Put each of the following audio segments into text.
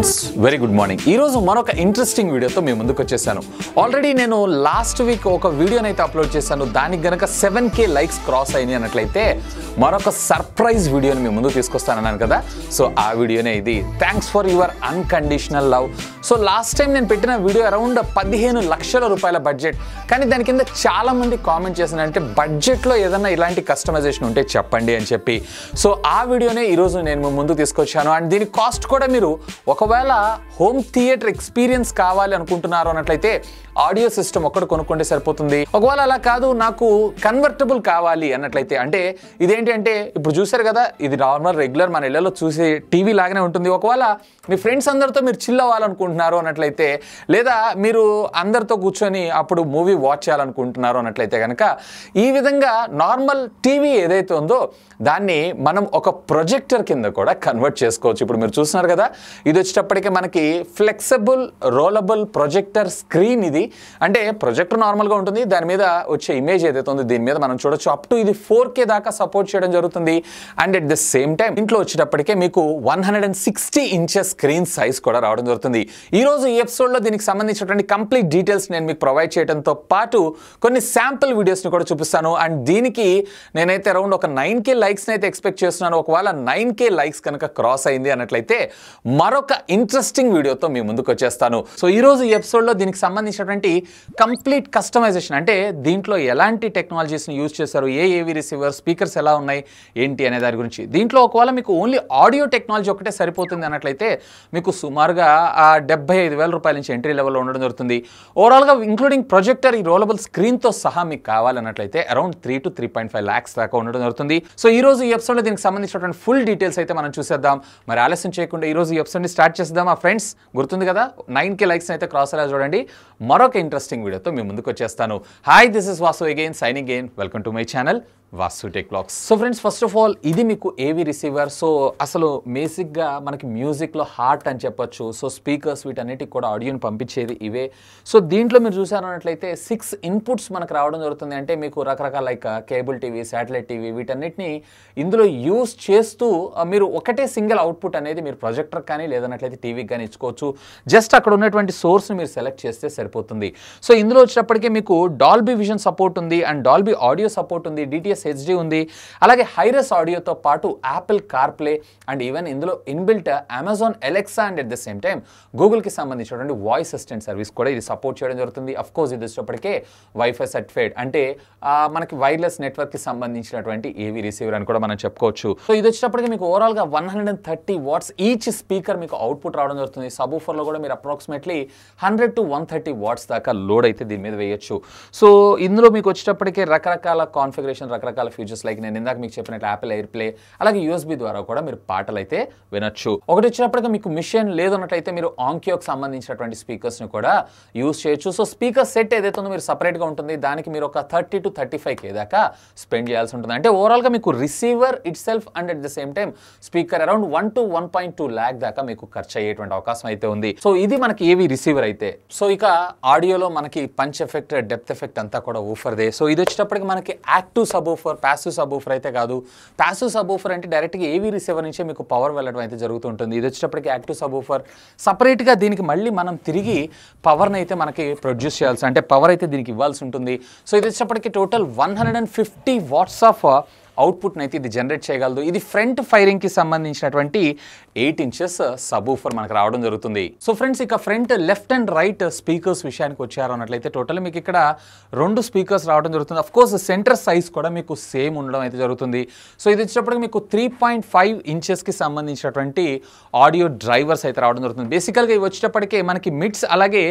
Friends very good morning ఈ రోజు మరొక ఇంట్రెస్టింగ్ వీడియోతో మీ ముందుకు వచ్చేసాను ఆల్రెడీ నేను లాస్ట్ వీక్ ఒక వీడియోని అయితే అప్లోడ్ చేశాను దానికి గనక సెవెన్ కే లైక్స్ క్రాస్ అయినాయి అన్నట్లయితే మరొక సర్ప్రైజ్ వీడియోని మీ ముందుకు తీసుకొస్తానన్నాను కదా సో ఆ వీడియోనే ఇది thanks for your unconditional love so last time నేను పెట్టిన వీడియో అరౌండ్ పదిహేను లక్షల రూపాయల బడ్జెట్ కానీ దాని కింద చాలా మంది కామెంట్ చేసినంటే బడ్జెట్లో ఏదైనా ఇలాంటి కస్టమైజేషన్ ఉంటే చెప్పండి అని చెప్పి సో ఆ వీడియోనే ఈరోజు నేను మీ ముందుకు తీసుకొచ్చాను అండ్ దీని కాస్ట్ కూడా మీరు ఒకవేళ హోమ్ థియేటర్ ఎక్స్పీరియన్స్ కావాలి అనుకుంటున్నారు అన్నట్లయితే ఆడియో సిస్టమ్ ఒక్కటి కొనుక్కుంటే సరిపోతుంది ఒకవేళ అలా కాదు నాకు కన్వర్టబుల్ కావాలి అన్నట్లయితే అంటే ఇదేంటి అంటే ఇప్పుడు చూసారు కదా ఇది నార్మల్ రెగ్యులర్ మన ఇళ్లలో చూసే టీవీ లాగానే ఉంటుంది ఒకవేళ మీ ఫ్రెండ్స్ అందరితో మీరు చిల్ అవ్వాలనుకుంటున్నారు అన్నట్లయితే లేదా మీరు అందరితో కూర్చొని అప్పుడు మూవీ వాచ్ చేయాలనుకుంటున్నారు అన్నట్లయితే కనుక ఈ విధంగా నార్మల్ టీవీ ఏదైతే ఉందో దాన్ని మనం ఒక ప్రొజెక్టర్ కింద కూడా కన్వర్ట్ చేసుకోవచ్చు ఇప్పుడు మీరు చూస్తున్నారు కదా ఇది వచ్చేటప్పటికి మనకి ఫ్లెక్సిబుల్ రోలబుల్ ప్రొజెక్టర్ స్క్రీన్ ఇది అంటే ప్రొజెక్టర్ నార్మల్గా ఉంటుంది దాని మీద వచ్చే ఇమేజ్ ఏదైతే ఉందో దీని మీద మనం చూడొచ్చు అప్ టు ఇది ఫోర్ కే దాకా సపోర్ట్ చేయడం జరుగుతుంది and at the same time ఇంట్లో వచ్చేటప్పటికే మీకు one hundred and sixty inches screen size కూడా రావడం జరుగుతుంది ఈ రోజు ఈ ఎపిసోడ్లో దీనికి సంబంధించినటువంటి కంప్లీట్ డీటెయిల్స్ నేను మీకు ప్రొవైడ్ చేయడంతో పాటు కొన్ని శాంపుల్ వీడియోస్ని కూడా చూపిస్తాను అండ్ దీనికి నేనైతే అరౌండ్ ఒక నైన్ కే లైక్స్ని అయితే ఎక్స్పెక్ట్ చేస్తున్నాను ఒకవేళ నైన్ కే లైక్స్ కనుక క్రాస్ అయింది అన్నట్లయితే మరొక ఇంట్రెస్టింగ్ వీడియోతో మీ ముందుకు వచ్చేస్తాను సో ఈ రోజు ఈ ఎపిసోడ్లో దీనికి సంబంధించినటువంటి కంప్లీట్ కస్టమైజేషన్ అంటే దీంట్లో ఎలాంటి టెక్నాలజీస్ని యూజ్ చేశారు ఏ ఏవి రిసీవర్ స్పీకర్స్ ఎలా ఉన్నాయి ఏంటి అనే దాని గురించి దీంట్లో ఒకవేళ మీకు ఓన్లీ ఆడియో టెక్నాలజీ ఒకటే సరిపోతుంది అన్నట్లయితే మీకు సుమారుగా ఆ డెబ్బై ఐదు వేల రూపాయల నుంచి ఎంట్రీ లెవెల్లో ఉండడం జరుగుతుంది ఓవరాల్గా ఇంక్లూడింగ్ ప్రొజెక్టర్ ఈ రోలబుల్ స్క్రీన్తో సహా మీకు కావాలన్నట్లయితే around three to three point five lakhs దాకా ఉండడం జరుగుతుంది సో ఈ రోజు ఈ ఎపిసోడ్లో దీనికి సంబంధించినటువంటి ఫుల్ డీటెయిల్స్ అయితే మనం చూసేద్దాం మరి ఆలస్యం చేయకుండా ఈ రోజు ఈ ఎపిసోడ్ని స్టార్ట్ చేద్దాం ఆ ఫ్రెండ్స్ గుర్తుంది కదా నైన్ కే లైక్స్ అయితే క్రాస్ అయ్యేలా చూడండి మరొక ఇంట్రెస్టింగ్ వీడియోతో మీ ముందుకు వచ్చేస్తాను hi this is Vasu again signing again welcome to my channel Vasu tech blogs so friends first of all ఇది మీకు ఏవి రిసీవర్ సో అసలు బేసిక్గా మనకి మ్యూజిక్లో హార్ట్ అని చెప్పొచ్చు సో స్పీకర్స్ వీటన్నిటికి కూడా ఆడియోని పంపించేది ఇవే సో దీంట్లో మీరు చూసారన్నట్లయితే సిక్స్ ఇన్పుట్స్ మనకు రావడం జరుగుతుంది అంటే మీకు రకరకాల like cable TV satellite TV వీటన్నిటిని ఇందులో యూస్ చేస్తూ ఆ, మీరు ఒకటే సింగిల్ అవుట్పుట్ అనేది మీరు ప్రొజెక్టర్ కానీ లేదన్నట్లయితే టీవీకి కానీ ఇచ్చుకోవచ్చు జస్ట్ అక్కడ ఉన్నటువంటి సోర్స్ని మీరు సెలెక్ట్ చేస్తే సరిపోతుంది సో ఇందులో వచ్చేటప్పటికి మీకు డాల్బీ విజన్ సపోర్ట్ ఉంది అండ్ డాల్బీ ఆడియో సపోర్ట్ ఉంది డిటిఎస్ హెచ్డి ఉంది అలాగే హైరస్ ఆడియోతో పాటు యాపిల్ కార్ప్లే అండ్ ఈవెన్ ఇందులో inbuilt Amazon Alexa and at the same time గూగుల్కి సంబంధించినటువంటి వాయిస్ అసిస్టెంట్ సర్వీస్ కూడా ఇది సపోర్ట్ చేయడం జరుగుతుంది అఫ్ కోర్స్ ఇది వచ్చేటప్పటికే వైఫై సర్టిఫైడ్ అంటే ఆ, మనకి వైర్లెస్ నెట్వర్క్కి సంబంధించినటువంటి ఏవి రిసీవర్ అని కూడా మనం చెప్పుకోవచ్చు సో ఇది వచ్చేటప్పటికి మీకు ఓవరాల్గా one hundred and thirty watts each speaker మీకు అవుట్పుట్ రావడం జరుగుతుంది సబ్ లో కూడా మీరు approximately hundred to one thirty watts దాకా లోడ్ అయితే దీని మీద వేయొచ్చు సో ఇందులో మీకు వచ్చేటప్పటికి రకరకాల కాన్ఫిగరేషన్ రకరకాల ఫీచర్స్ లైక్ నేను ఇందాక మీకు చెప్పినట్టు యాపిల్ ఎయిర్ ప్లే అలాగే యూఎస్బీ ద్వారా కూడా మీరు పాటలు అయితే వినొచ్చు ఒకటి వచ్చేటప్పటికి మీకు మిషన్ లేదన్నట్టయితే మీరు ఆంకియోకి సంబంధించినటువంటి స్పీకర్స్ని కూడా యూస్ చేయొచ్చు సో స్పీకర్ సెట్ ఏదైతే ఉందో మీరు సపరేట్గా ఉంటుంది దానికి మీరు ఒక thirty to thirty five K దాకా స్పెండ్ చేయాల్సి ఉంటుంది అంటే ఓవరాల్గా మీకు receiver itself and at the same time speaker around one to one point two lakh దాకా మీకు ఖర్చు అయ్యేటువంటి అవకాశం అయితే ఉంది సో ఇది మనకి ఏవి రిసీవర్ అయితే సో ఇక ఆడియోలో మనకి పంచ్ ఎఫెక్ట్ డెప్త్ ఎఫెక్ట్ అంతా కూడా ఊఫర్దే సో ఇది వచ్చేటప్పటికి మనకి active subwoofer passive subwoofer అయితే కాదు ప్యాసివ్ సబ్ ఊఫర్ అంటే డైరెక్ట్గా ఏవి రిసీవర్ నుంచే మీకు పవర్ వెళ్ళడం అయితే జరుగుతుంటుంది ఇది వచ్చేటప్పటికి యాక్టివ్ సబ్ ఊఫర్ సపరేట్గా దీనికి మళ్ళీ మనం తిరిగి పవర్ని అయితే మనకి ప్రొడ్యూస్ చేయాల్సి అంటే పవర్ అయితే దీనికి ఇవ్వాల్సి ఉంటుంది సో ఇది వచ్చేటప్పటికి total one hundred and fifty watts of అవుట్పుట్ని అయితే ఇది జనరేట్ చేయగలదు ఇది ఫ్రంట్ ఫైరింగ్కి సంబంధించినటువంటి ఎయిట్ ఇంచెస్ సబ్ ఊఫర్ మనకు రావడం జరుగుతుంది సో ఫ్రెండ్స్ ఇక front left and right speakers విషయానికి వచ్చారు అన్నట్లయితే టోటల్ మీకు ఇక్కడ రెండు స్పీకర్స్ రావడం జరుగుతుంది అఫ్ కోర్స్ సెంటర్ సైజ్ కూడా మీకు సేమ్ ఉండడం అయితే జరుగుతుంది సో ఇది వచ్చేటప్పటికి మీకు త్రీ పాయింట్ ఫైవ్ ఇంచెస్కి సంబంధించినటువంటి ఆడియో డ్రైవర్స్ అయితే రావడం జరుగుతుంది బేసికల్గా ఇవి వచ్చేటప్పటికే మనకి మిడ్స్ అలాగే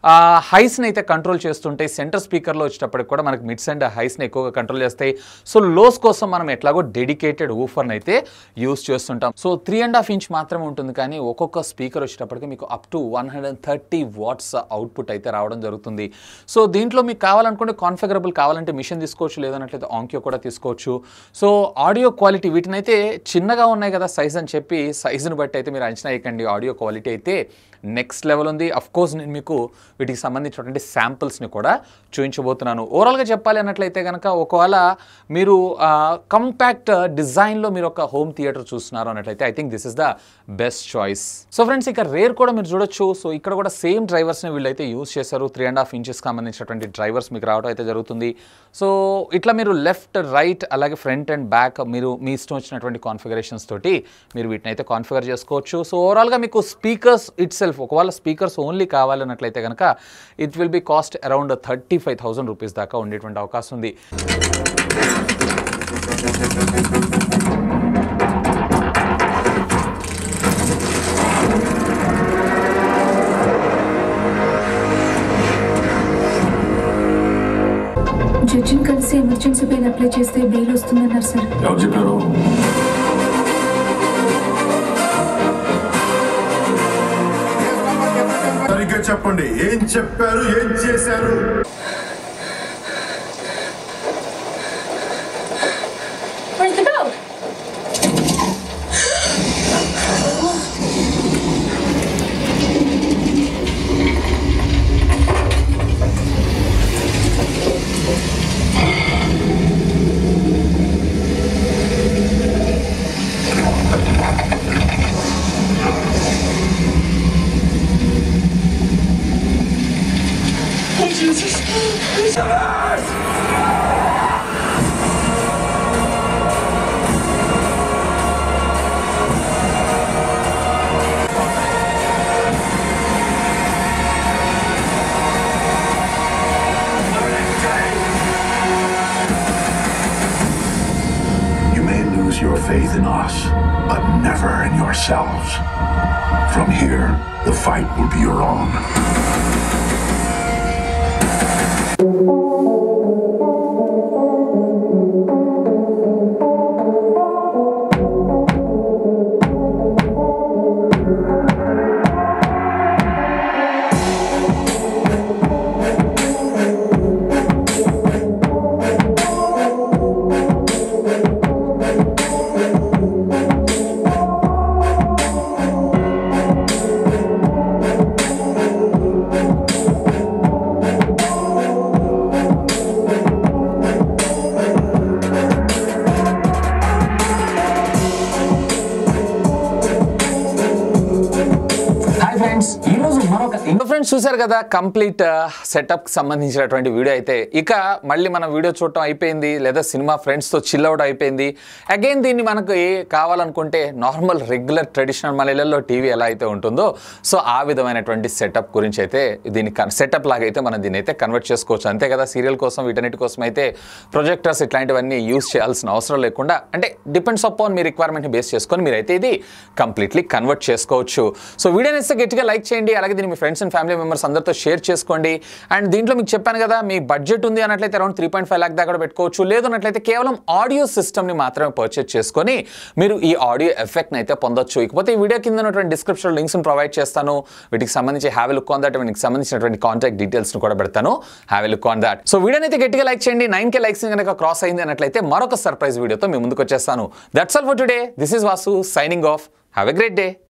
హైస్ని అయితే కంట్రోల్ చేస్తుంటాయి సెంటర్ స్పీకర్లో వచ్చేటప్పటికి కూడా మనకి మిడ్స్ అండ్ హైస్ని ఎక్కువగా కంట్రోల్ చేస్తాయి సో లోస్ కోసం మనం ఎట్లాగో డెడికేటెడ్ ఊఫర్ని అయితే యూస్ చేస్తుంటాం so three and half inch మాత్రమే ఉంటుంది కానీ ఒక్కొక్క స్పీకర్ వచ్చేటప్పటికి మీకు up to one hundred and thirty watts output అయితే రావడం జరుగుతుంది సో దీంట్లో మీకు కావాలనుకుంటే కాన్ఫిగరబుల్ కావాలంటే మిషన్ తీసుకోవచ్చు లేదన్నట్లయితే ఆంక్యో కూడా తీసుకోవచ్చు సో ఆడియో క్వాలిటీ వీటిని అయితే చిన్నగా ఉన్నాయి కదా సైజ్ అని చెప్పి సైజుని బట్టి అయితే మీరు అంచనా వేయకండి ఆడియో క్వాలిటీ అయితే నెక్స్ట్ లెవెల్ ఉంది అఫ్ కోర్స్ నేను మీకు వీటికి సంబంధించినటువంటి శాంపిల్స్ని కూడా చూపించబోతున్నాను ఓవరాల్గా చెప్పాలి అన్నట్లయితే కనుక ఒకవేళ మీరు కంపాక్ట్ డిజైన్లో మీరు ఒక హోమ్ థియేటర్ చూస్తున్నారు అన్నట్లయితే I think this is the best choice so friends ఇక రేర్ కూడా మీరు చూడొచ్చు సో ఇక్కడ కూడా సేమ్ డ్రైవర్స్ని వీళ్ళైతే యూస్ చేశారు త్రీ అండ్ హాఫ్ ఇంచెస్ సంబంధించినటువంటి డ్రైవర్స్ మీకు రావడం అయితే జరుగుతుంది సో ఇట్లా మీరు లెఫ్ట్ రైట్ అలాగే ఫ్రంట్ అండ్ బ్యాక్ మీరు మీ ఇష్టం వచ్చినటువంటి కాన్ఫిగరేషన్స్ తోటి మీరు వీటిని అయితే కాన్ఫిగర్ చేసుకోవచ్చు సో ఓవరాల్గా మీకు స్పీకర్స్ ఇట్ సెల్ఫ్ ఒకవేళ స్పీకర్స్ ఓన్లీ కావాలన్నట్లయితే కనుక it will be cost around thirty five thousand rupees దాకా ఉండేటువంటి అవకాశం ఉంది జడ్జిని కలిసి ఎమర్జెన్సీ బెయిల్ అప్లై చేస్తే బెయిల్ వస్తుందన్నారు సార్ ఎవరు చెప్పారు సరిగ్గా చెప్పండి ఏం చెప్పారు ఏం చేశారు Where's the boat? You may lose your faith in us, but never in yourselves. From here, the fight will be your own. Hi friends ఈ రోజు మరొక ఇంకో ఫ్రెండ్స్ చూశారు కదా కంప్లీట్ సెటప్ సంబంధించినటువంటి వీడియో అయితే ఇక మళ్ళీ మన వీడియో చూడటం అయిపోయింది లేదా సినిమా ఫ్రెండ్స్తో చిల్ అవుట్ అయిపోయింది అగైన్ దీన్ని మనకు ఏ కావాలనుకుంటే నార్మల్ రెగ్యులర్ ట్రెడిషనల్ మన ఇళ్ళల్లో టీవీ ఎలా అయితే ఉంటుందో సో ఆ విధమైనటువంటి సెటప్ గురించి అయితే దీన్ని సెటప్ లాగా అయితే మనం దీన్ని అయితే కన్వర్ట్ చేసుకోవచ్చు అంతే కదా సీరియల్ కోసం వీటన్నిటి కోసం అయితే ప్రొజెక్టర్స్ ఇట్లాంటివన్నీ యూస్ చేయాల్సిన అవసరం లేకుండా అంటే డిపెండ్స్ అపాన్ మీ రిక్వైర్మెంట్ని బేస్ చేసుకొని మీరైతే ఇది కంప్లీట్లీ కన్వర్ట్ చేసుకోవచ్చు సో వీడియో ఇస్తే గట్టిగా లైక్ చేయండి అలాగే దీన్ని మీ ఫ్రెండ్స్ అండ్ ఫ్యామిలీ మెంబర్స్ అందరితో షేర్ చేసుకోండి అండ్ దీంట్లో మీకు చెప్పాను కదా మీ బడ్జెట్ ఉంది అన్నట్లయితే around three point five lakh దాకా కూడా పెట్టుకోవచ్చు లేదు అన్నట్లయితే కేవలం ఆడియో సిస్టమ్ని మాత్రమే పర్చేజ్ చేసుకొని మీరు ఈ ఆడియో ఎఫెక్ట్ని అయితే పొందొచ్చు ఇకపోతే ఈ వీడియో కింద ఉన్నటువంటి డిస్క్రిప్షన్ లింక్స్ని ప్రొవైడ్ చేస్తాను వీటికి సంబంధించి హ్యావ్ లుక్ ఆన్ దట్ వీటికి సంబంధించినటువంటి కాంటాక్ట్ డీటెయిల్స్ని కూడా పెడతాను have look on that so వీడియోని అయితే గట్టిగా లైక్ చేయండి నైన్ కే లైక్స్ కనుక క్రాస్ అయింది అన్నట్లయితే మరొక సర్ప్రైజ్ వీడియోతో మీ ముందుకు వచ్చేస్తాను that's all for today this is Vasu signing off have a great day